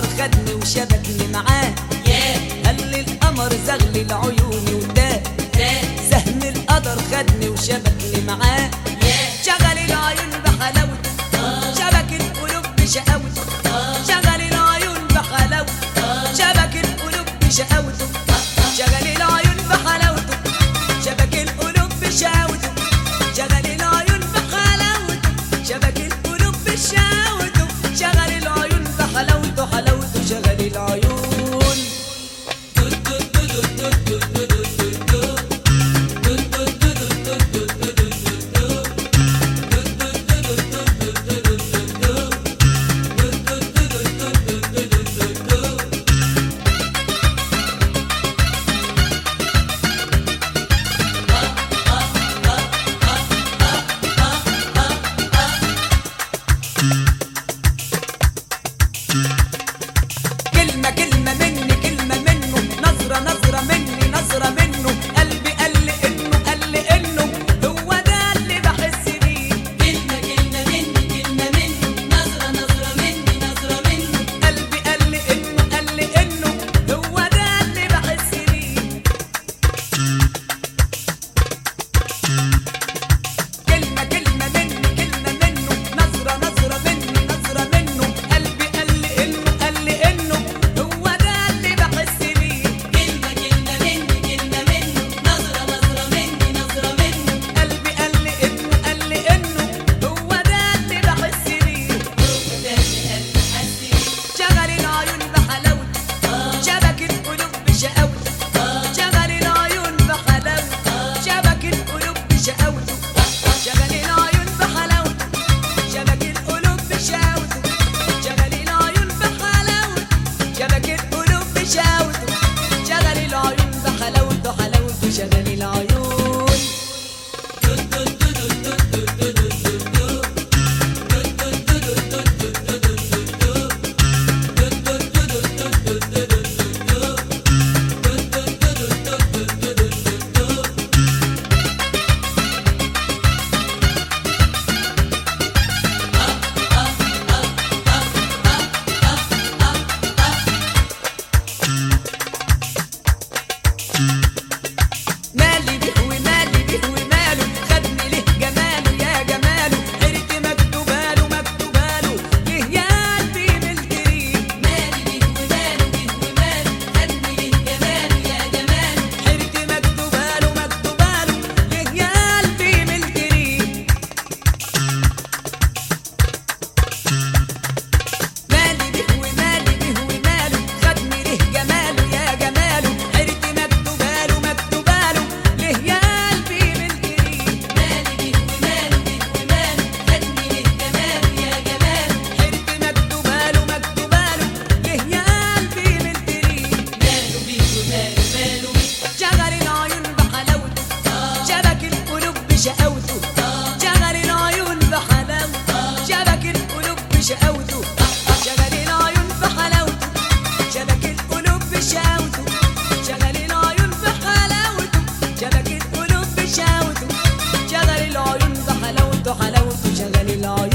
خدني وشبكني معاه قال لي القمر زغلي العيون وده سهم القدر خدني وشبكني معاه شغل العيون بحلاوته شبك القلوب بشقاوته شغل العيون بحلاوته شبك القلوب بشقاوته شغل العيون بحلاوته شبك القلوب بشقاوته شغل العيون بحلاوته شبك القلوب بشقاوته شغل العيون بحلاوته حلاوته شغل العيون كلمة كلمة مني كلمة منه نظرة نظرة مني نظرة منه قلبي قال لي انه قال لي انه هو ده اللي بحس بيه كلمة كلمة مني كلمة منه نظرة نظرة مني نظرة منه قلبي قال لي انه قال لي انه هو ده اللي بحس بيه كلمة كلمة مني كلمة منه نظرة نظرة مني نظرة منه قلبي قال لي انه قال لي انه هو ده اللي بحس بيه كلمة كلمة مني كلمة منه نظرة نظرة مني نظرة منه قلبي قال لي انه قال لي انه هو ده اللي بحس بيه شغل العيون بحلاوته شبك القلوب بشقاوته شغل العيون بحلاوته شبك القلوب بشقاوته شغل العيون بحلاوته شبك القلوب بشقاوته شغل العيون بحلاوته شبك القلوب بشقاوته شغل العيون بحلاوته حلاوته شغل العيون مالي به ومالي به وماله خدني له جماله يا جماله حرت مكتوباله مكتوباله ليه يا قلبي ملتريه مالي بيه وماله بيه وماله خدني ليه جماله يا جماله حرت مكتوباله مكتوباله ليه يا قلبي ملتريه مالي به ومالي به وماله خدني له جماله يا جماله حرت مكتوباله مكتوباله ليه يا قلبي ملتريه مالي بيه وماله بيه وماله خدني ليه جماله يا جماله حرت مكتوباله مكتوباله ليه يا قلبي ملتريه ماله بيه وماله ماله بيه شغل العيون بحلاوته شبك القلوب بشقاوته شغل العيون بحلاوته شبك القلوب بشقاوته شغل العيون بحلاوته شبك القلوب بشقاوته شغل العيون بحلاوته شبك القلوب بشقاوته شغل العيون بحلاوته حلاوته شغل العيون